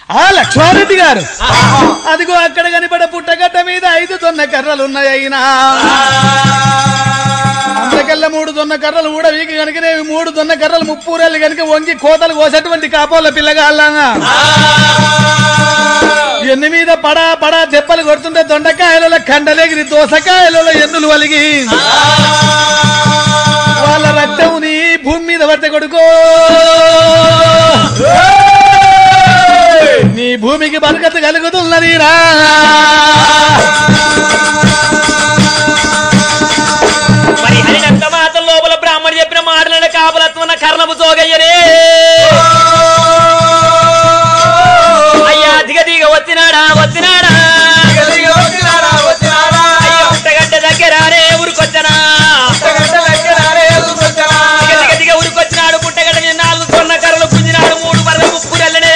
ఆ లక్ష్మారెడ్డి గారు అదిగో అక్కడ కనిపడ పుట్టగట్ట మీద ఐదు తొన్న కర్రలు ఉన్నాయి అయినా అంతకెళ్ళ మూడు తొన్న కర్రలు కూడా వీకి కనుకనే ఇవి మూడు తొన్న కర్రలు ముప్పూరెళ్ళు కనుక వంగి కోతలు కోసేటువంటి కాపోల పిల్లగాళ్ళంగా ఎన్ని మీద పడా పడా దెబ్బలు కొడుతుంటే దొండకాయలలో కండలేగిరి దోసకాయలలో ఎన్నులు వలిగి వాళ్ళ రక్తముని భూమి మీద పట్టే కొడుకో నీ భూమికి బరకత కలుగుతున్నది రా మరి హరినంత మాత లోపల బ్రాహ్మణుడు చెప్పిన మాటలను కాపలత్వన్న కర్ణపు సోగయ్యనే అయ్యా దిగ దిగ వచ్చినాడా వచ్చినాడా అయ్యా పుట్టగడ్డ దగ్గరానే ఊరుకొచ్చనా దిగ దిగ దిగ ఊరుకొచ్చినాడు పుట్టగడ్డ మీద నాలుగు కొన్న కర్రలు పుంజినాడు మూడు వరద ముప్పురెళ్ళనే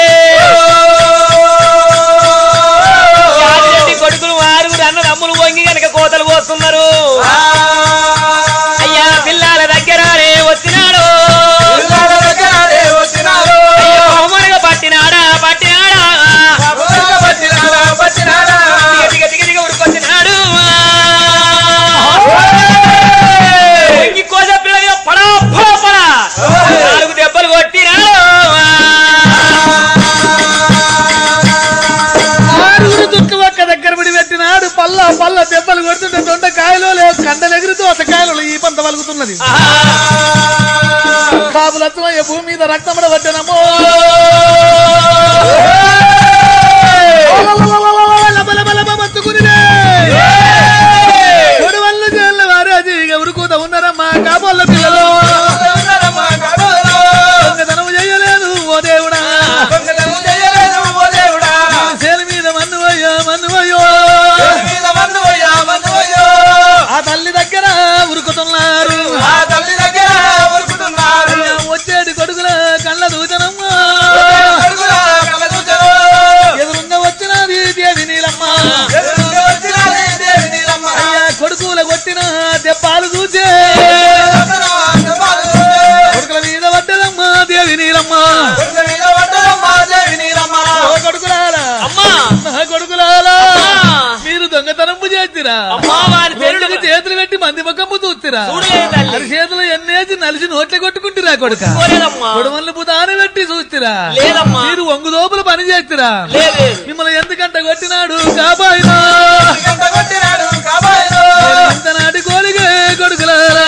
యాదిరెడ్డి కొడుకులు ఆరుగురు అన్న తమ్ములు వంగి గనక కోతలు పోస్తున్నారు అయ్యా పిల్లల దగ్గరానే వచ్చినాడు అయ్యో మనగా పట్టినాడా పట్టినాడా దిగ దిగ దిగ దిగ ఉరుకొచ్చినాడు వంగి కోస పిల్ల మీద పడా పడా పడా నాలుగు దెబ్బలు కొట్టినాడు ఆరుగురు చుట్టూ ఒక్క దగ్గర పడి పెట్టినాడు పల్ల పల్ల దెబ్బలు కొడుతుంటే దొండకాయలో లేవు కండలెగిరి దోసకాయలు ఈ పంత వలుగుతున్నది కాపులత్వమయ్య భూమి మీద రక్తముడ పట్టనమో కొడువల్లు జైళ్ళ వారాజీ ఎవరుకూత ఉన్నారమ్మా కాబోళ్ళ పిల్లలు దొంగతనము చేయలేదు ఓ దేవుడా సేల మీద మన్నువయ్యో మన్నువయ్యో ఆ తల్లి దగ్గర ఉరుకుతున్నారు వచ్చేటి కొడుకుల కళ్ళ దూచనమ్మా ఎదురుంగ వచ్చినది దేవి నీలమ్మ అయ్యా కొడుకుల కొట్టిన దెబ్బాలు చూచే కొడుకుల మీద పడ్డదమ్మా దేవి నీలమ్మ ఓ కొడుకులారా అమ్మా నా కొడుకులారా అమ్మా. మీరు దొంగతనంపు చేతిరా అమ్మా వారి పేరుడు కొడుకు చేతులు పెట్టి మంది ముఖంపు చూస్తురా చూడలేదు తల్లి. అరి చేతులు ఎన్నేసి నలిసి నోట్లే కొట్టుకుంటురా కొడుక కోలేదమ్మా కొడవల్ని పుతాన పెట్టి చూస్తురా లేదమ్మా. మీరు ఒంగు లోపల పని చేస్తురా లేదు మిమ్మల్ని ఎందుకంట కొట్టినాడు కాపాయినా ఇంత నాటి కోలిగే కొడుకులారా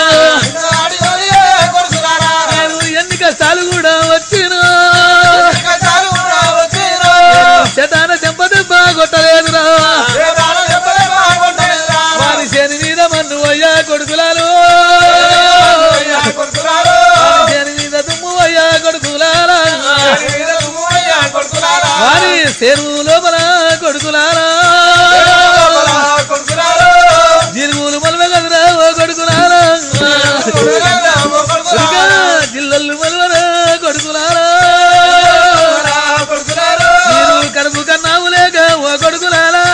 నేను ఎన్ని కష్టాలు కూడా వచ్చినా చెటాన చెంప దెబ్బ కొట్టలేదురా వారి శని మీద మన్ను అయ్యా కొడుకులాలు వారి శని మీద దుమ్ము అయ్యా కొడుకులారా వారి చెరువు లోపల కొడుకులారా జిరుగులు మలవ కదరా ఓ కొడుకులారా ఇంకా జిల్లలు మలవరా కొడుకులారా మీరు కడుపు కన్నావు లేక ఓ కొడుకులారా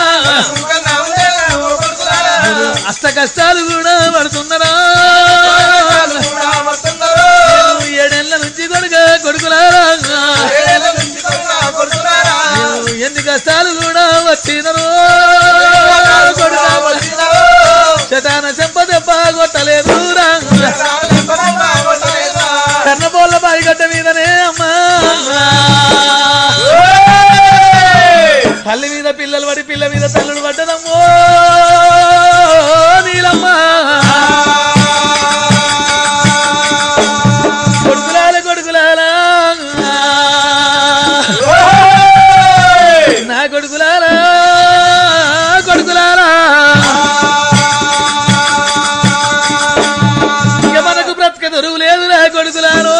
మీరు అష్ట కష్టాలు కూడా పడుతున్నారా మీరు ఏడేళ్ల నుంచి కొడుక కొడుకులారా మీరు ఎన్ని కష్టాలు కూడా వచ్చినరు చటాన చెంప దెబ్బ కొట్టలేదు కన్నపోళ్ళ బాయిగడ్డ మీదనే అమ్మా తల్లి మీద పిల్లలు పడి పిల్ల మీద తల్లుడు పడ్డదమ్మో నీలమ్మ కొడుకులాల కొడుకులాల నా కొడుకులారా కొడుకులారా ఇక మనకు బ్రతక దొరువు లేదురా కొడుకులారు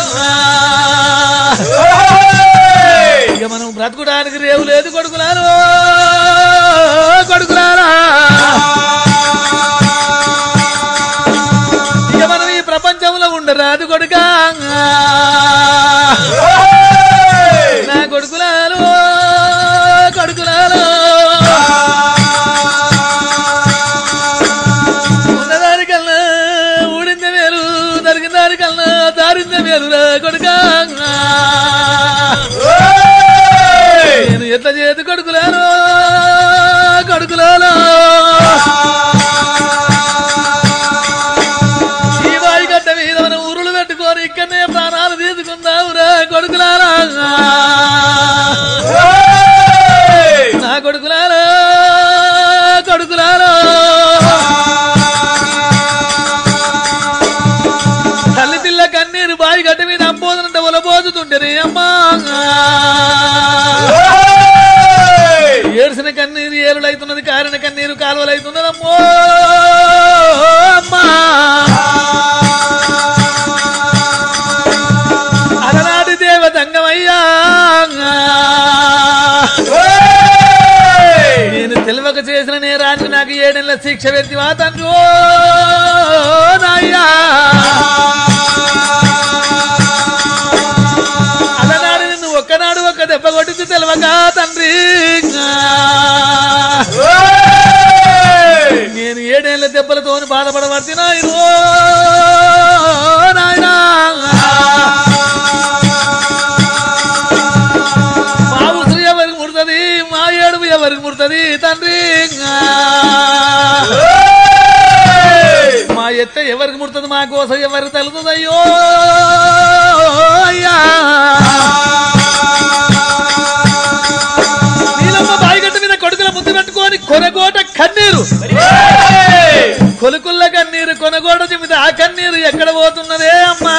ఇక మనం బ్రతకడానికి రేవు లేదు కొడుకులారు కొడుకులారా ఇక మనం ఈ ప్రపంచంలో ఉండరాదు కొడుకా నా కొడుకులారు కొడుకులారు ఉన్నదానికల్లా ఊడింద వేరు దరికిన దానికల్లా దారింద వేరు కొడుకా ఇట్లా చేతి కొడుకులాను కొడుకులాను ఈ వాయిగడ్డ మీద మనం ఊరులు పెట్టుకొని ఇక్కడనే ప్రాణాలు తీసుకుందావురా కొడుకులారా నా కొడుకులారా కొడుకులారా తల్లి పిల్ల కన్నీరు బావి గడ్డ మీద అంబోదనంటే ఒలబోతుంటే అమ్మా ఏడ్చిన కన్నీరు ఏరులైతున్నది కారిన కన్నీరు కాలువలైతున్నది అమ్మో అమ్మా అలనాటి దేవతంగమయ్యా నేను తెలివక చేసిన నేరానికి నాకు ఏడేళ్ల శిక్ష వ్యక్తివా తండ్రి ఓ నాయ్యా అలనాడు నిన్ను ఒక్కనాడు ఒక్క దెబ్బ కొట్టింది తెలివక తండ్రి నేను ఏడేళ్ల దెబ్బలతో బాధపడబడితే నాయన నాయనా మా ఉసురు ఎవరికి ముడుతుంది మా ఏడుపు ఎవరికి ముడుతుంది తండ్రి మా ఎత్త ఎవరికి ముడుతుంది మా కోసం ఎవరికి తలుతుంది అయ్యో అయ్యా నీలమ్మ బాయిగడ్డ మీద కొడుకుల ముద్దు పెట్టుకొని కొనగోట కన్నీరు కొలుకుల్ల కన్నీరు కొనగోట చెబితే ఆ కన్నీరు ఎక్కడ పోతున్నదే అమ్మా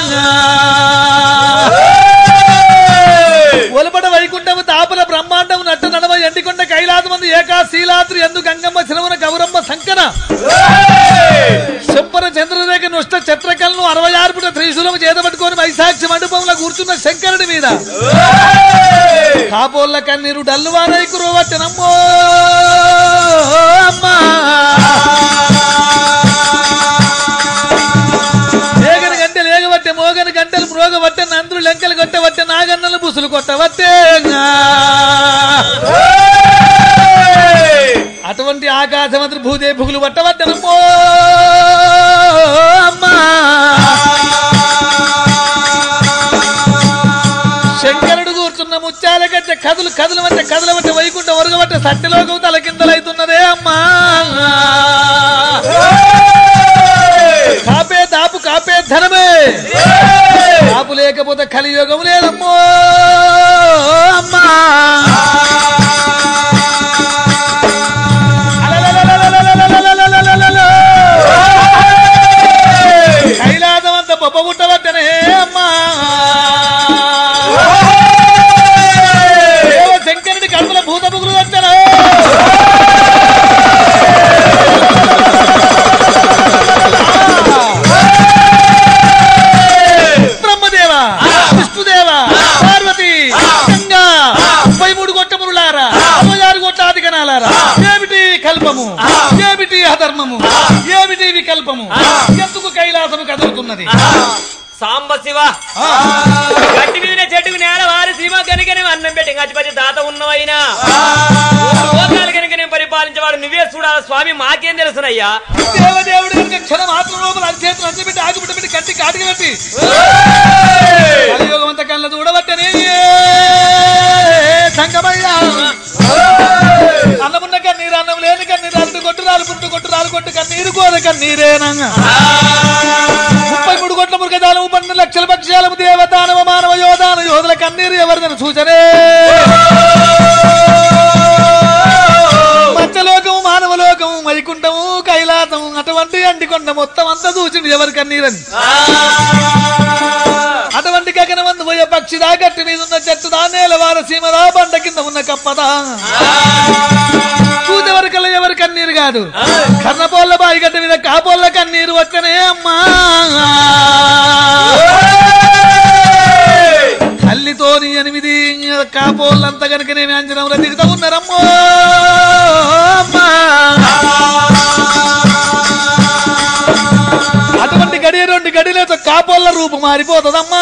ఒలపట వైకుంఠము తాపల బ్రహ్మాండము నట్టు నడమ ఎండికొండ కైలాస మంది ఏకా శీలాద్రి ఎందు గంగమ్మ శిరవన గౌరమ్మ సంకన శంపర చంద్రరేఖ నుష్ట చిత్రకలను అరవై ఆరు పుట త్రిశూలము చేతబట్టుకొని వైశాక్షి మండపంలో కూర్చున్న శంకరుడి మీద కాపోళ్ళ కన్నీరు డల్లువారై కురవచ్చనమ్మో అమ్మా లేగని గంటెలు ఏగబట్టే మోగని గంటలు మ్రోగబట్టే నందులు లెంకలు కొట్టబట్టే నాగన్నలు బుసులు కొట్టబట్టే అటువంటి ఆకాశమంత్రి భూదేభుగులు పట్టబట్టనమ్మో అమ్మా శంకరుడు కూర్చున్న ముత్యాల గడ్డ కదులు కదులు అంటే కదులు అంటే వైకుంఠ ఒరగబట్టే సత్యలోకం తల కిందలైతున్నదే అమ్మా కాపే దాపు కాపే ధనమే దాపు లేకపోతే కలియుగం లేదమ్మో అమ్మా అలలలలలలలలలలలలల. కైలాసం అంత బొబ్బ పుట్టవద్దనే అమ్మా దేవ శంకరుడి కడుపుల భూత బుగులు వచ్చాను బ్రహ్మదేవ విష్ణుదేవ పార్వతి గంగా ముప్పై మూడు గొట్టములారా అరవై ఆరు గొట్టాది గణాలారా ఏమిటి కల్పము ఏమిటి అధర్మము ఏమిటి వికల్పము ఎందుకు కైలాసము కదులుతున్నది సాంబ శివ గట్టి మీద చెట్టుకు నేల వారి సీమ కనుకనే అన్నం పెట్టి గచ్చిపచ్చి దాత ఉన్నవైనా లోకాలు కనుకనే పరిపాలించేవాడు నువ్వే చూడాలి స్వామి మాకేం తెలుసునయ్యా దేవదేవుడు కనుక క్షణ మాత్రం లోపల అరిచేతులు అంచబెట్టి ఆగిపెట్టి పెట్టి కట్టి కాటికి పెట్టి కలియుగం అంత కళ్ళ చూడబట్టనే సంగమయ్యా అన్నమున్న కన్నీరు అన్నం లేని కన్నీరు అల్లు కొట్టు రాలు పుట్టు కొట్టు రాలు కొట్టు కన్నీరు కోద కన్నీరేనంగా ముప్పై మూడు కోట్ల మృగజాలము పన్నెండు లక్షల పక్షాలము దేవదానవ మానవ యోధాన యోధుల కన్నీరు ఎవరిదని సూచనే మత్స్యలోకము మానవలోకము వైకుంఠము కైలాసము అటువంటి అంటికొండ మొత్తం అంతా చూసిండు ఎవరి కన్నీరని అటువంటి గగనమందు పోయే పక్షిదా గట్టి మీద ఉన్న చెట్టుదా నేలవార సీమదా బండ కింద ఉన్న కప్పదా చూసేవరకల్లా ఎవరి కన్నీరు కాదు కర్ణపోళ్ళ బాయి గడ్డ మీద కాపోళ్ళ కన్నీరు వచ్చనే అమ్మా తల్లితోని ఎనిమిది కాపోళ్ళంతా కనుక నేను అంజనంలో దిగుతా ఉన్నారమ్మో అమ్మా అటువంటి గడియ రెండు గడిలతో కాపోళ్ళ రూపు మారిపోతుందమ్మా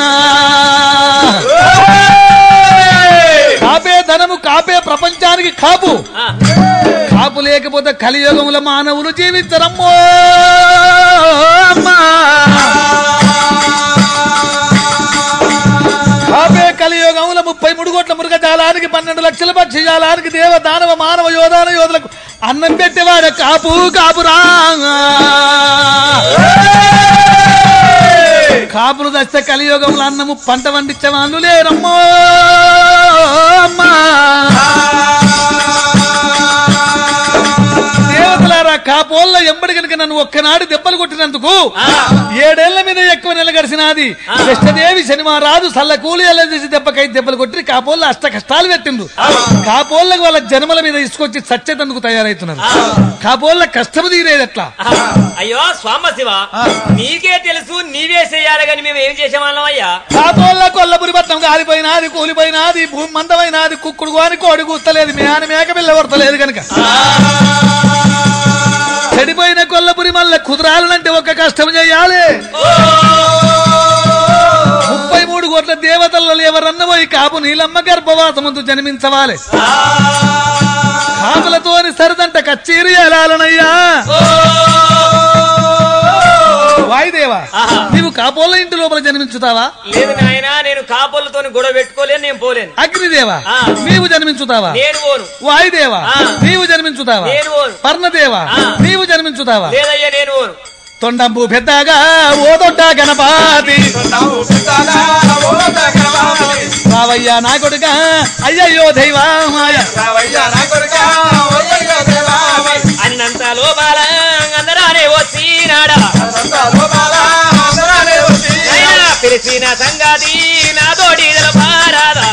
కాపే ధనము కాపే ప్రపంచానికి కాపు ఆ, కాపు లేకపోతే కలియుగముల మానవులు జీవించరమ్మో అమ్మా కాపే కలి కలియుగంలో ముప్పై మూడు కోట్ల మృగజాలానికి పన్నెండు లక్షల పక్షి జాలానికి దేవ దానవ మానవ యోధాన యోధులకు అన్నం పెట్టేవాడు కాపు కాపురా కాపులు దస్తే కలియుగంలో అన్నము పంట పండించే వాళ్ళు లేరమ్మో అమ్మా దేవతలారా కాపోళ్ళ ఎంబడి కనుక నన్ను ఒక్కనాడు దెబ్బలు కొట్టినందుకు ఏడేళ్ల మీద ఎక్కువ నెల గడిచినాది కృష్ణదేవి శనివారాజు సల్ల కూలి చేసి దెబ్బకై దెబ్బలు కొట్టి కాపోళ్ళ అష్ట కష్టాలు పెట్టిండ్రు కాపోళ్ళకు వాళ్ళ జన్మల మీద ఇసుకొచ్చి సచ్చేతందుకు తయారైతున్నారు కాపోళ్ళ కష్టము తీరేది ఎట్లా అయ్యో స్వామ శివ నీకే తెలుసు నీవే చెయ్యాలి కానీ మేము ఏం చేసేవాళ్ళం అయ్యా కాపోళ్ళ కొల్లపురి పట్నం కాలిపోయినాది కూలిపోయినాది భూమి మందమైనాది కుక్కుడు కోని కోడి కూస్తలేదు మేన మేక పిల్ల కొడతలేదు కనుక చెడిపోయిన కొల్లపురి మళ్ళీ కుదరాలనంటే ఒక కష్టం చేయాలి ముప్పై మూడు కోట్ల దేవతలలో ఎవరన్న పోయి కాపు నీలమ్మ గర్భవాసముందు జన్మించవాలి కాపులతోని సరిదంట కచ్చేరి ఎలాలనయ్యా వాయుదేవా ఆహా. నీవు కాపోళ్ళ ఇంటి లోపల జన్మించుతావా లేదు నాయనా నేను కాపులతో గొడవ పెట్టుకోలేను నేను పోలేను అగ్నిదేవా ఆ. నీవు జన్మించుతావా నేను పోను వాయుదేవా ఆ. నీవు జన్మించుతావా నేను పోను పర్ణదేవా ఆ. నీవు జన్మించుతావా లేదయ్యా నేను పోను తొండంబు పెద్దగా ఓ దొడ్డ గణపాతి రావయ్యా నా కొడుక అయ్యయ్యో దైవామాయ అన్నంత లోపాల అందరానే వచ్చినాడా అయినా పిలిచిన సంగతి నాతోటి పారాదా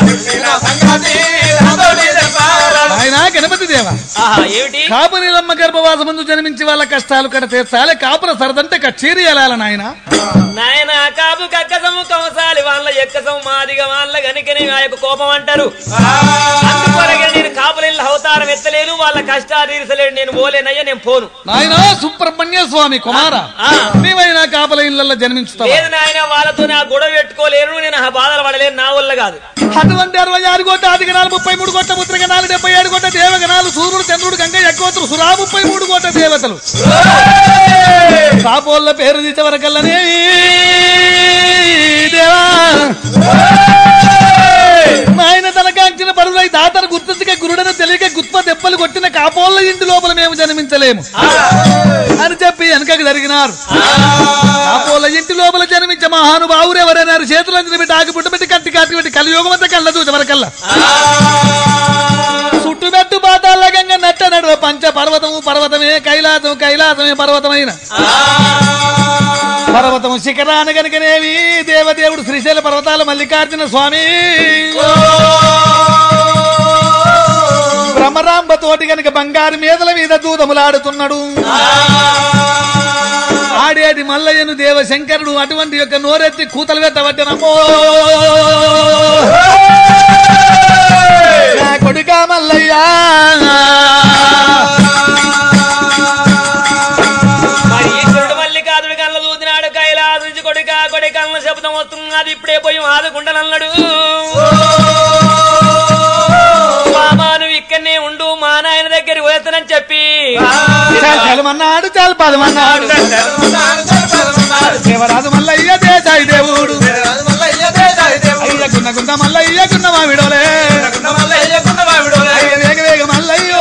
ఆయన గణపతి దేవ ఆహా ఏమిటి కాపు నీలమ్మ గర్భవాసముందు జన్మించి వాళ్ళ కష్టాలు కడ తీర్చాలి కాపుల సరదంటే కచేరి వెళ్ళాలి నాయన నాయన కాపు కక్కసము కంసాలి వాళ్ళ ఎక్కసము మాదిగా వాళ్ళ గనికని ఆ యొక్క కోపం అంటారు అందుకొరగే నేను కాపుల ఇల్లు అవతారం ఎత్తలేను వాళ్ళ కష్టాలు తీర్చలేను నేను పోలేనయ్యా నేను పోను నాయన సుబ్రహ్మణ్య స్వామి కుమార ఆ. నీవైనా కాపుల ఇళ్లలో జన్మించుతావా లేదు నాయన వాళ్ళతో నా గొడవ పెట్టుకోలేను నేను ఆ బాధలు పడలేను నా వల్ల కాదు అటువంటి అరవై ఆరు కోట్ల ఆదిగణాలు ముప్పై మూడు కోట్ల ముద్రగణాలు డెబ్బై ఏడు కోట్ల దేవగణాలు సూర్యుడు చంద్రుడు గంగ ఎక్కువతులు సురా ముప్పై మూడు కోట్ల దేవతలు కాపోళ్ళ పేరు తీసే వరకల్లనే దేవా ఆయన తనకాంచిన పరులై దాతను గుర్తించక గురుడను తెలియక గుత్ప దెబ్బలు కొట్టిన కాపోళ్ళ ఇంటి లోపల మేము జన్మించలేము అని చెప్పి వెనకకు జరిగినారు కాపోళ్ళ ఇంటి లోపల జన్మించే మహానుభావులు ఎవరైనారు చేతులంజలి పెట్టి ఆగి పుట్ట పెట్టి కట్టి కాటి పెట్టి కలియోగం అంతా కళ్ళ చూసి వరకల్లా చుట్టుమెట్టు పాతాల గంగ నట్ట నడువ పంచ పర్వతము పర్వతమే కైలాసం కైలాసమే పర్వతమైన పర్వతము శిఖరాన గనుకనేవి దేవదేవుడు శ్రీశైల పర్వతాల మల్లికార్జున స్వామి భ్రమరాంబ తోటి గనుక బంగారు మీదల మీద దూతములాడుతున్నాడు ఆడేటి మల్లయ్యను దేవశంకరుడు అటువంటి యొక్క నోరెత్తి కూతలు పెట్టబట్టినమ్మో నా కొడుక మల్లయ్యా మరి ఈశ్వరుడు మల్లికాదుడు కళ్ళ చూసినాడు కైలాసించి కొడుక కొడి కళ్ళ శబ్దం వస్తున్నది ఇప్పుడే పోయి ఆదుకుంటానన్నాడు బాబా నువ్వు ఇక్కడనే ఉండు మా నాయన దగ్గర పోతానని చెప్పి చాలు చలమన్నాడు చాలు పదమన్నాడు దేవరాజు మల్లయ్య దేశాయి దేవుడు అయ్య గున్న గున్న మల్లయ్య గున్న మా విడోలే అయ్య వేగ వేగ మల్లయ్యో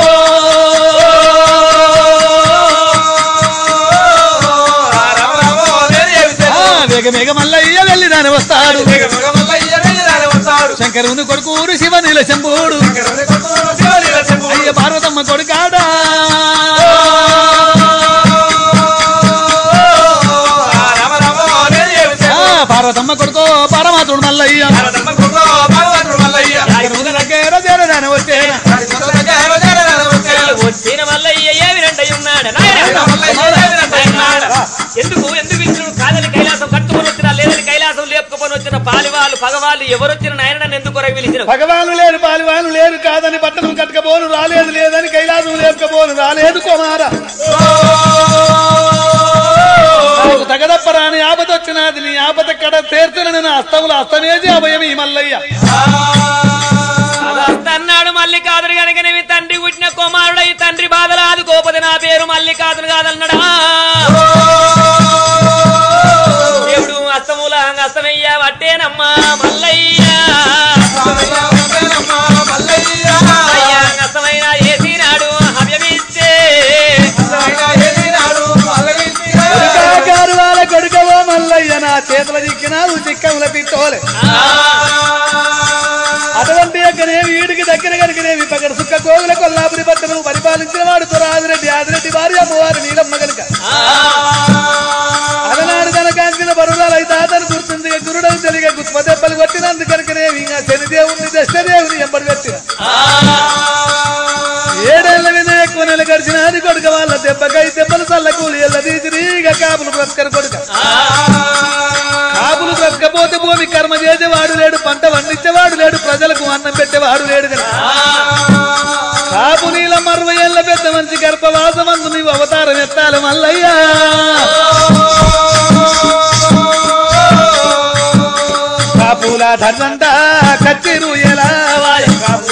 ఆ, వేగ వేగ మల్లయ్య వెళ్ళి దాని వస్తాడు శంకరుని కొడుకు శివనీల శంభుడు అయ్య పార్వతమ్మ కొడుకాడా ఆ, పార్వతమ్మ కొడుకో పరమాత్ముడు మల్లయ్య శంకరుని దగ్గర చేరదాని వచ్చేనా వచ్చిన మల్లయ్య ఏ వినంటై ఉన్నాడు నాయన. ఎందుకు ఎందుకు పిలిచిన కాదని కైలాసం కట్టుకొని వచ్చినా లేదని కైలాసం లేపుకొని వచ్చిన పాలివాళ్ళు పగవాళ్ళు ఎవరు వచ్చిన నాయన నన్ను ఎందుకు కొరకు పిలిచిన భగవాను లేరు పాలివాను లేరు కాదని పట్టణం కట్టకపోను రాలేదు లేదని కైలాసం లేపకపోను రాలేదు కుమార నాకు తగదప్పరాని ఆపద వచ్చినది నీ ఆపద కడ తీర్చిన నేను అస్తములు అస్తమేసి అభయం ఈ మల్లయ్య అన్నాడు మల్లికాదుడు గనక నీవి తండ్రి పుట్టిన కుమారుడై తండ్రి బాధలు ఆదుకోపది నా పేరు మల్లికాదుడు కాదన్నాడా దేవుడు అస్తముల అస్తమయ్య వట్టేనమ్మా మల్లయ్య చేతుల చిక్కినారు చిక్కముల పిట్టోలే అటువంటి యొక్కనేమి వీడికి దగ్గర కనుకనేమి పగడ సుక్క కోగుల కొల్లాపురి పట్టణం పరిపాలించిన వాడు తురాదిరెడ్డి ఆదిరెడ్డి వారి అమ్మవారి నీలమ్మ కనుక అలనాడు తన కాంచిన బరుదాలు అయితే అతను గుర్తుంది గురుడవు తెలియక గుత్మ దెబ్బలు కొట్టినందుకు కనుకనేమి ఇంకా శనిదేవుని దశదేవుని ఎంబడి పెట్టిన ఏడేళ్ల మీద ఎక్కువ నెల గడిచిన అది కొడుక వాళ్ళ దెబ్బకై దెబ్బలు చల్ల కూలి ఎల్ల తీసిరిగా కాపులు బ్రతకరు కొడుక కాపులు బ్రతకపోతే భూమి కర్మ చేసేవాడు లేడు పంట పండించేవాడు లేడు ప్రజలకు అన్నం పెట్టేవాడు లేడు కదా కాపు నీల అరవై ఏళ్ళ పెద్ద మంచి గర్భవాసమందు నీవు అవతారం ఎత్తాలి మల్లయ్యా కాపుల ధర్మంతా కచ్చిరు ఎలా వాయ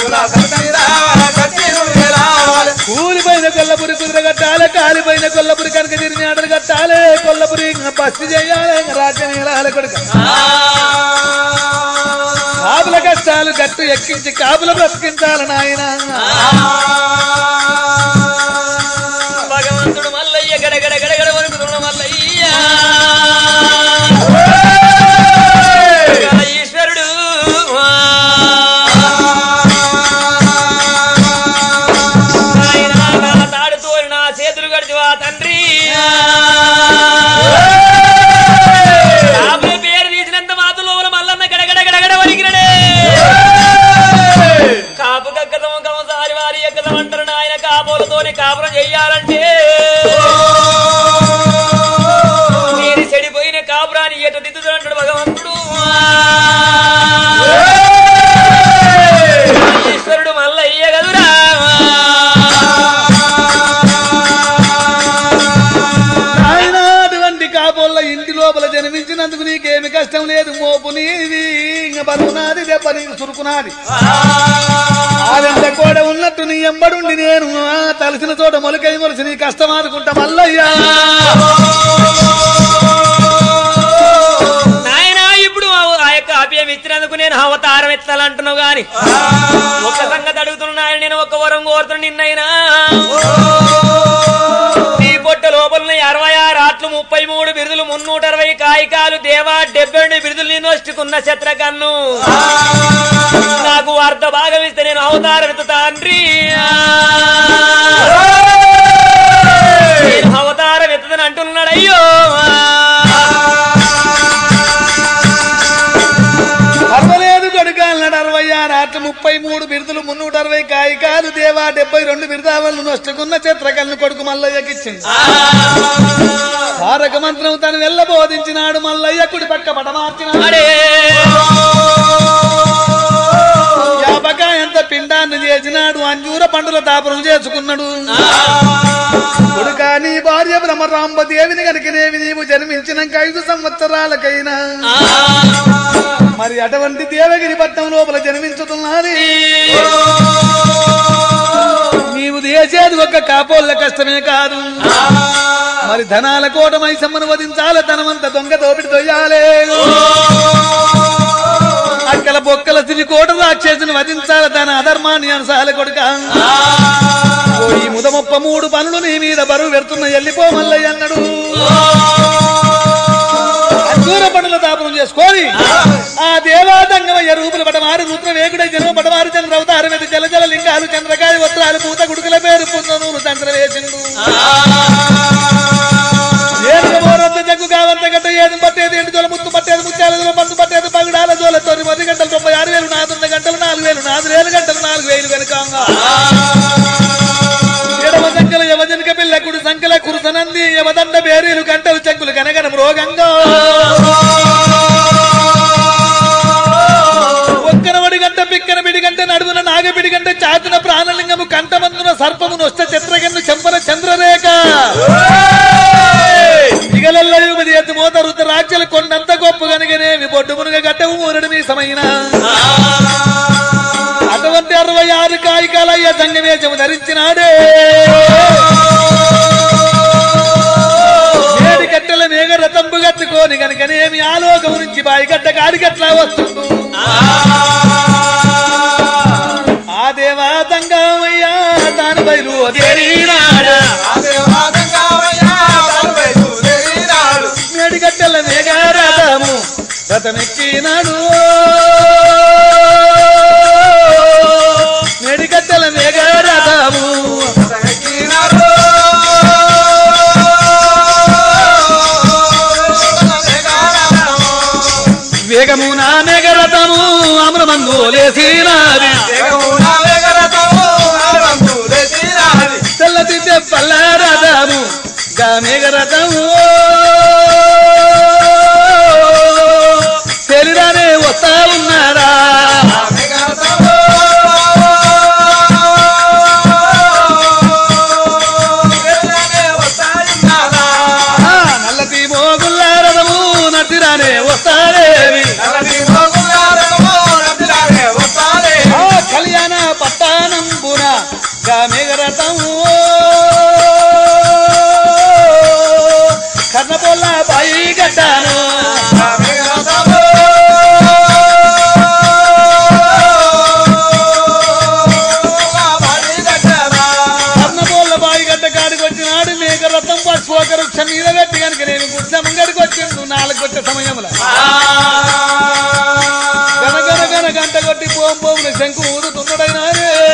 కూలిపోయిన కొల్లపురి కుదుర కట్టాలి కాలిపోయిన కొల్లపురి కనుక తిరిగి ఆడలు కట్టాలి కొల్లపురి బస్తి చేయాలి రాజ్యం ఏలాలి కొడుక కాపుల కష్టాలు గట్టు ఎక్కించి కాపుల బ్రతికించాలి నాయన భగవంతుడు మల్లయ్య గడగడ గడగడ వణుకుతున్న మల్లయ్య ఈశ్వరుడు నాయనా, నా తాడుతో నా చేతులు గడిచివా తండ్రి కాపుల పేరు తీసినంత మాతలో మల్లన్న గడగడ గడగడ వణికినడే కాపు కక్కదం కమసారి వారి ఎక్కదం అంటారు నాయన కాపులతోనే కాపురం చెయ్యాలంటే నేను చెడిపోయిన కాపురాన్ని ఎట దిద్దుతాడు భగవంతుడు ఈశ్వరుడు మల్లయ్య గదురా ఆయన అటువంటి కాపోళ్ళ ఇంటి లోపల జన్మించినందుకు నీకేమి కష్టం లేదు మోపు నీది ఇంక బరువునాది దెబ్బ నీకు చురుకునాది ఆవిడ కూడా ఉన్నట్టు నీ ఎంబడుండి నేను ఆ, తలసిన చోట మొలకై మొలిసి నీ కష్టం ఆదుకుంటా మల్లయ్యా నాయనా ఇప్పుడు ఆ- ఆ యొక్క అభ్యం ఇచ్చినందుకు నేను అవతారం ఎత్తాలంటున్నావు గాని ఒక సంగతి అడుగుతున్నా నేను ఒక వరం కోరుతున్నా నిన్నైనా నీ పొట్ట లోపల అరవై ఆరు ఆట్లు ముప్పై మూడు బిరుదులు మున్నూట అరవై కాయికాలు దేవా డెబ్బై రెండు బిరుదులు నేను వస్తుకున్న శత్రకన్ను నాకు అర్ధ భాగం ఇస్తే నేను అవతారం ఎత్తుతా తండ్రి నేను అవతారం ఎత్తుదని అంటున్నాడు అయ్యో అరవలేదు గడుకాలనాడు అరవై ఆరు ఆట ముప్పై మూడు బిరుదులు మున్నూట అరవై కాయికాలు దేవా డెబ్బై రెండు బిరుదావలను నష్టకున్న చిత్రకల్ని కొడుకు మల్లయ్యకిచ్చింది తారక మంత్రం తను వెళ్ళబోధించినాడు మల్లయ్య కుడి పక్క పట మార్చినాడు అడే యాపకాయంత పిండాన్ని చేసినాడు అంజూర పండుల తాపరం చేసుకున్నాడు కొడుకా నీ భార్య బ్రహ్మరాంబ దేవిని కనుకనేవి నీవు జన్మించినాక ఐదు సంవత్సరాలకైనా మరి అటువంటి దేవగిరి పట్టణం లోపల జన్మించుతున్నది నీవు చేసేది ఒక కాపోళ్ళ కష్టమే కాదు మరి ధనాల కోట మైసమ్మను వధించాలి ధనమంత దొంగ దోపిడి దొయ్యాలే అక్కల బొక్కల సిరి కోట రాక్షసుని వధించాలి తన అధర్మాన్ని అనసాలి కొడుక ఓ ఈ ముదముప్ప మూడు పనులు నీ మీద బరువు పెడుతున్న ఎల్లిపో మల్లయ్య అన్నాడు అంజూర పండుల దాపనం చేసుకొని ఆ దేవాదంగమయ్య రూపులు పటమారి రుద్ర వేగుడై జన్మ పటమారి చంద్ర అవతారం మీద జల జల లింగాలు చంద్రకాయ వస్త్రాలు పూత గుడుకుల పేరు పుందనూరు చంద్ర వేసిండు ఏనుగ మోరొద్ద జగ్గు కావంత గడ్డ ఏడు పట్టేది ఎండు జోల ముత్తు పట్టేది ముత్యాల జోల పండు పట్టేది పగడాల జోల తొమ్మిది పది గంటలు తొంభై ఆరు వేలు నాలుగు గంటలు నాలుగు వేలు నాలుగు వేలు గంటలు నాలుగు వేలు కనుక ఎడమ సంఖ్యల యవజనిక పిల్ల కుడి సంఖ్యల కురుసనంది యమదండ బేరీలు గంటలు చెక్కులు కనగన మృగంగా ఒక్కనవడి గంట పిక్కన బిడి గంట నడుమున నాగబిడి గంట చాతున ప్రాణలింగము కంఠమందున సర్పము నొష్ట చిత్రగన్ను చెంపన చంద్రరేఖ ఇగలల్ల యువది ఎత్తు మోత రుద్ర రాజ్యాలు కొండంత గొప్ప కనుకనేమి బొడ్డు మునుగ గడ్డము ఊరడు మీ సమయన అటువంటి అరవై ఆరు కాయికాలయ్య సంగమేశము ధరించినాడే ఏడు గట్టల మేఘ రతంబు కట్టుకోని గనుకనేమి ఆలోకము నుంచి బాయి గడ్డ కాడిగట్లా వస్తుండు ఆ దేవా తంగమయ్యా తాను బయలు తేరీనాడా మేడి గట్టల మేఘ రథము రథమెక్కినాడు మేడికట్టెల మేఘ రథము వేగము నా మేఘ రథము అమరమందు లేసినది తెల్లటి తెప్పల రథము గా మేఘ రథము తెలిరానే వస్తా ఉన్నారా ఆ, నల్లటి మోగుల్ల రథము నటిరానే వస్తారేవి ఆ, కళ్యాణ పట్టానంబున గా మేఘ రథము కర్ణపొల్ల బాయి గడ్డాను కర్ణపొల్ల బాయి గడ్డ కాడికి వచ్చినాడు మేఘ రథం పశువక వృక్షం మీద పెట్టి కనుక నేను కూర్చున్న ముంగడికి వచ్చిండు నాలుగు వచ్చే సమయంలో గన గన గన గంట కొట్టి పోం పోమున శంకు ఊదుతున్నాడైనా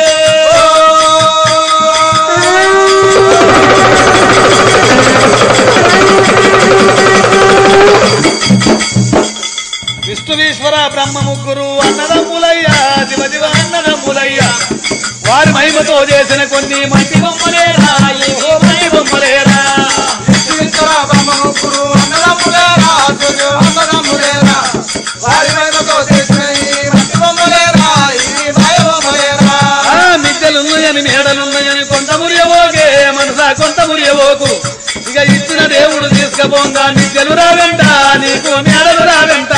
విష్ణువీశ్వర బ్రహ్మ ముగ్గురు అన్నదమ్ములయ్యా దివ దివ అన్నదమ్ములయ్యా వారి మహిమతో చేసిన కొన్ని మంచి బొమ్మలేరా ఈ ఓ మంచి బొమ్మలేరా ఆ మిద్దెలున్నాయని మేడలున్నాయని కొంత మురియబోకే మనసా కొంత మురియబోకు ఇక ఇచ్చిన దేవుడు తీసుకపోగా మిద్దెలు రావెంట నీకు మేడలు రావెంట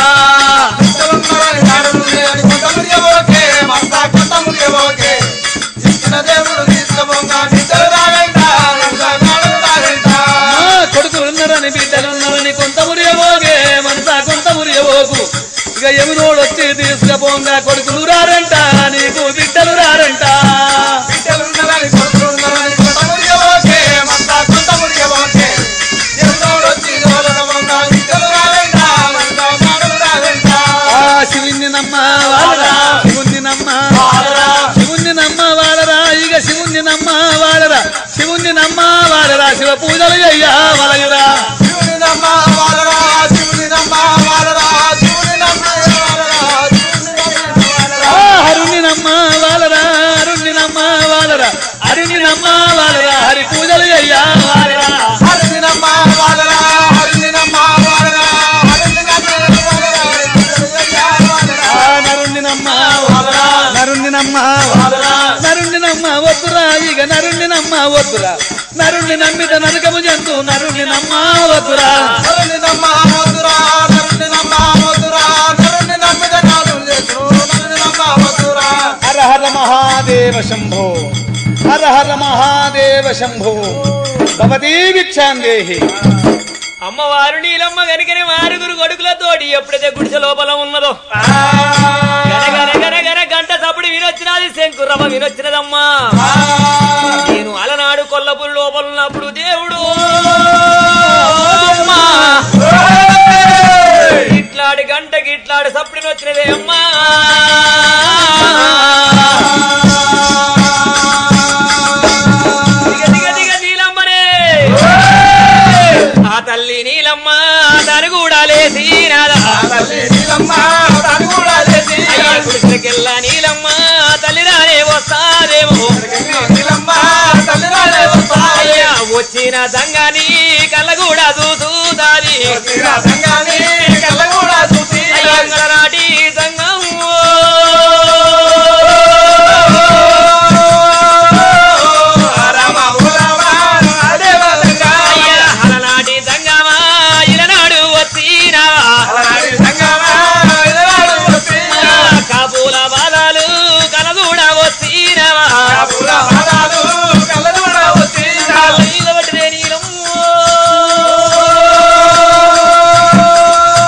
దేవుడు తీసుకోగా నిద్ర రాగంట రాగంట ఆ కొడుకులున్నారని బిడ్డలున్నారని కొంత మురియబోగే మనసా కొంత మురియబోకు ఇక ఎమునోడు వచ్చి తీసుకపోగా కొడుకులు రారంట నీకు బిడ్డలు రారంట బిడ్డలున్నదని కొడుకులున్నదని కొంత మురియబోకే, మంతా కొంత మురియబోకే. ఎవరోడొచ్చి దోలనమన్నా బిడ్డలు రావేంట, మంతా మాటలు రావేంట. ఆ శివుణ్ణి నమ్మ వాడరా శివుణ్ణి నమ్మ వాడరా శివుణ్ణి నమ్మ వాడరా ఇక శివుణ్ణి నమ్మ వాడరా శివుణ్ణి నమ్మ వాడరా శివ పూజలు చెయ్యా వలయురా శివుని నమ్మ వాడరా, శివుని నమ్మ వాడరా, శివుని నమ్మ వాడరా, శివుని నమ్మ వాడరా. ఆ హరుణ్ణి నమ్మ వాడరా హరుణ్ణి నమ్మ వాడరా హరుణ్ణి నమ్మ వాడరా హరి పూజలు చెయ్యా వాడరా హరిని నమ్మ వాడరా, హరిని నమ్మ వాడరా, హరిని నమ్మ వాడరా, వాడరా. ఆ నరుణ్ణి నమ్మ వాడరా నరుణ్ణి నమ్మ వాడరా నరుణ్ణి నమ్మ వద్దురా ఇక నరుణ్ణి నమ్మ వద్దురా నరుణ్ణి నమ్మిత నరకము జంతు నరుణ్ణి నమ్మ వద్దురా నరుని నమ్మ వద్దురా, నరుని నమ్మ వద్దురా, నరుని నమ్మితే నాదులు చేసురు, నరుని నమ్మ వద్దురా. హర హర మహాదేవ శంభో హర హర మహాదేవ శంభో భవతీ భిక్షాందేహి అమ్మవారు నీలమ్మ గనికని మారుగురు కొడుకులతోటి ఎప్పుడైతే గుడిసె లోపల ఉన్నదో గన గన గన గన గంట సప్పుడు వినొచ్చినది శంకురమ్మ వినొచ్చినదమ్మా నేను అలనాడు కొల్లపురి లోపల ఉన్నప్పుడు దేవుడు అమ్మా, ఇట్లాడి గంటకి ఇట్లాడి సప్పుడు వచ్చినదే అమ్మా దిగ దిగ దిగ నీలమ్మనే ఆ తల్లి నీలమ్మ తను కూడా లేచి నాదా తల్లి నీలమ్మ, తను కూడా లేచి, అయ్యా గుడిసెకెళ్ళ నీలమ్మ తల్లి రానే వస్తాదేమో నీలమ్మ, తల్లి రాలే వస్తాయి. అయ్యా వచ్చిన దంగాని కళ్ళ కూడా చూసూదాది వచ్చిన సంగాని కళ్ళ కూడా చూసి, అయ్యంగల నాటి సంగం రామ ఓ రామ, రాదేవ సంగా. అయ్యా అలనాటి సంగమా ఇలనాడు వచ్చినావా అలనాటి సంగమా, ఇలనాడు వచ్చిన, కాపుల బాధాలు కలదూడ వచ్చినావా కాపుల పాదాలు కళ్ళ కూడా వచ్చిన. నీలబట్టినే నీలమ్మ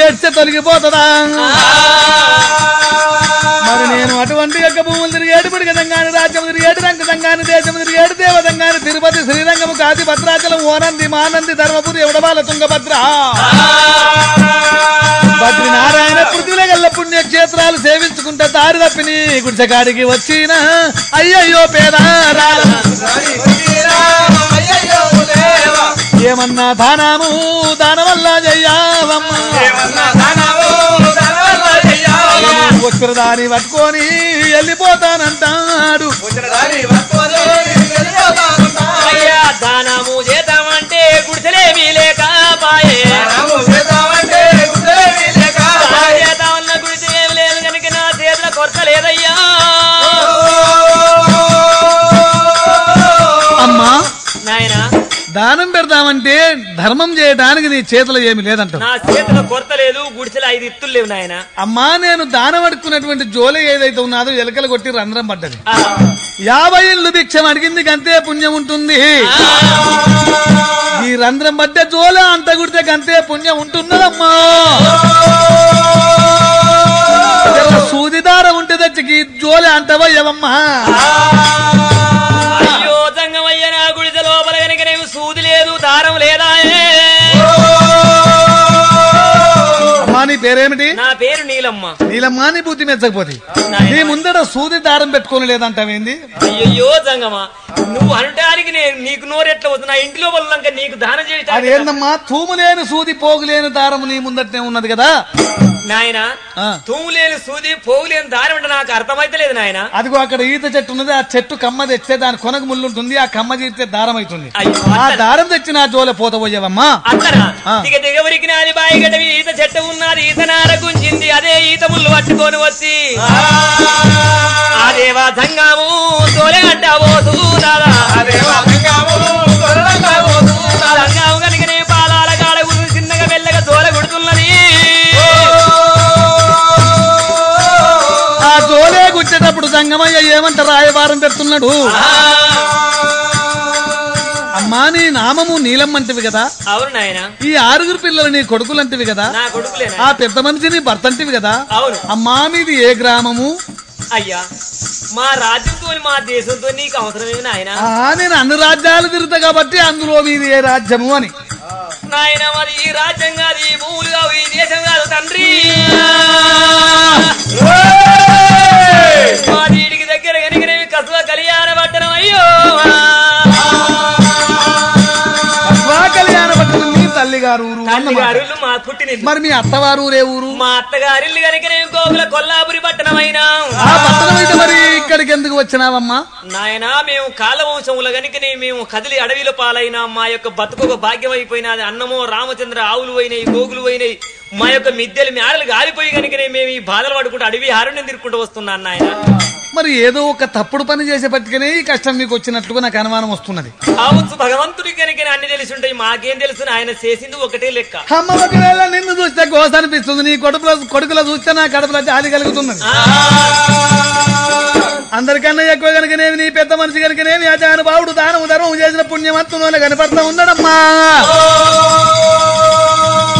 ఏడ్చే తొలగిపోతుందా మరి నేను అటువంటి యొక్క భూములు తిరిగేడు పిడిగదంగాని రాజ్యం తిరిగేడు రంగదంగాని దేశం తిరిగేడు దేవదంగాని తిరుపతి శ్రీరంగము కాశీ భద్రాచలం ఓనంది మానంది ధర్మపురి ఎవడబాల తుంగభద్ర బద్రి నారాయణ పృథ్వీల గల్ల పుణ్యక్షేత్రాలు సేవించుకుంటే దారి తప్పిని గుడిసెకాడికి వచ్చిన అయ్యయ్యో పేదారాల అయ్యయ్యో దేవా ఏమన్నా దానము దాన వల్ల జయ్యావమ్మ ఏమన్నా ధనము ధనవల్ల చెయ్యావా దాన్ని పట్టుకొని వెళ్ళిపోతానంటాడు ముచ్చటదారి పట్టుకొని వెళ్ళిపోతానుంటా. అయ్యా దానము చేద్దామంటే గుడిసెలేమీ లేక పాయే ధనము చేద్దామంటే గుడ్డేమీ లేక పాయే. చేద్దాం ఉన్న గుడిసె ఏమి లేదు కనుక నా చేతుల కొరత లేదయ్యా అమ్మా నాయనా దానం పెడదామంటే ధర్మం చేయడానికి నీ చేతిలో ఏమి లేదంట నా చేతుల కొరత లేదు గుడిసెలు ఐదు ఇత్తులు లేవు నాయన అమ్మా నేను దానం అడుక్కున్నటువంటి జోలి ఏదైతే ఉన్నదో ఎలకలు కొట్టి రంధ్రం పడ్డది యాభై ఇల్లు భిక్షం అడిగింది గంతే పుణ్యం ఉంటుంది ఈ రంధ్రం పడ్డ జోల అంత కుడితే గంతే పుణ్యం ఉంటున్నదమ్మా జర సూదిదారం ఉంటే తెచ్చికి జోలే అంటవయ్యవమ్మా అయ్యో దంగమయ్య నా గుడిసె లోపల కనుక నీకు సూది లేదు దారం లేదా అమ్మా నీ పేరేమిటి నా పేరు నీలమ్మ నీలమ్మా నీ బుద్ధి మెచ్చకపోతే నాయనా. నీ ముందర సూది దారం పెట్టుకోని లేదంటావేంది అయ్యయ్యో జంగమా నువ్వు అనటానికి నేను నీకు నోరెట్లా వద్దు నా ఇంటి లోపల ఉన్నాక నీకు దానం చేయటానికి అదేందమ్మా తూము లేని సూది పోగులేని దారము నీ ముందటనే ఉన్నది కదా నాయన ఆ. తూము లేని సూది పోగు లేని దారి అంటే నాకు అర్థమైతే లేదు నాయన అదిగో అక్కడ ఈత చెట్టు ఉన్నది ఆ చెట్టు కమ్మ తెస్తే దాని కొనకు ముళ్ళు ఉంటుంది ఆ కమ్మ తీస్తే దారం అవుతుంది అయ్యో ఆ అట్లనా? దారం తెచ్చి నా జోలే పోతపోయేవమ్మా అట్లనా ఆ. ఇక దిగవరికి నాది బాయి గడవి ఈత చెట్టు ఉన్నది ఈత నార గుంజింది అదే ఈత ముళ్ళు పట్టుకొని వచ్చి ఆ దేవా సంగము తోలే అంటావో సూదారా అదేవా రంగము దొరలంగా పోతున్నాడా. సంగము కనుకనే పాలాల కాడ గురి చిన్నగా మెల్లగా తోల కొడుతున్నది ఆ జోలే గుచ్చేటప్పుడు సంగమయ్య ఏమంట రాయబారం పెడుతున్నాడు అమ్మా నీ నామము నీలమ్మంటివి కదా అవును నాయన ఈ ఆరుగురు పిల్లలు నీ కొడుకులంటివి కదా నా కొడుకులేనా ఆ పెద్ద మనిషి నీ భర్తంటివి కదా అవును అమ్మా మీది ఏ గ్రామము అయ్యా మా రాజ్యంతో మా దేశంతో నీకు అవసరమేమి నాయన ఆ నేను అన్ని రాజ్యాలు తిరుగుతా కాబట్టి అందులో మీది ఏ రాజ్యము అని నాయన మరి ఈ రాజ్యం కాదు ఈ భూములు కావు ఈ దేశం కాదు తండ్రి మా దీనికి దగ్గర కనుకనేవి కసువ కళ్యాణ పట్టణం అయ్యో అశ్వా కళ్యాణ పట్టణం మీ తల్లి గారు ఊరు తల్లి అన్నమాట. గారు మా పుట్టినిల్లు మరి మీ అత్తవారు ఊరే ఊరు మా అత్తగారిల్లు కనుకనేవి గోకుల కొల్లాపురి పట్టణం అయినా ఆ పట్టణం అయితే మరి ఇక్కడికి ఎందుకు వచ్చినావమ్మా నాయనా మేము కాలవంశముల గనుకనే మేము కదిలి అడవిలో పాలైన మా యొక్క బతుకు భాగ్యం అయిపోయినది అన్నమో రామచంద్ర ఆవులు పోయినాయి గోగులు పోయినాయి మా యొక్క మిద్దెలు మేడలు గాలిపోయి కనుకనే మేము ఈ బాధలు పడుకుంటూ అడవి హారుణ్యం తిరుక్కుంటూ వస్తున్నాను నాయన మరి ఏదో ఒక తప్పుడు పని చేసే పట్టుకనే ఈ కష్టం మీకు వచ్చినట్లుగా నాకు అనుమానం వస్తున్నది కావచ్చు భగవంతుడి కనుక అన్ని తెలిసి ఉంటాయి మాకేం తెలుసు ఆయన చేసింది ఒకటే లెక్క అమ్మ ఒకవేళ నిన్ను చూస్తే గోస అనిపిస్తుంది నీ కొడుకుల కొడుకుల చూస్తే నా కడుపులో జాలి కలుగుతున్నది ఆ, అందరికన్నా ఎక్కువ కనుకనేమి నీ పెద్ద మనిషి కనుకనేమి ఆ జానుభావుడు దానము ధర్మం చేసిన పుణ్యమత్తునోనే కనపడతా ఉన్నాడమ్మా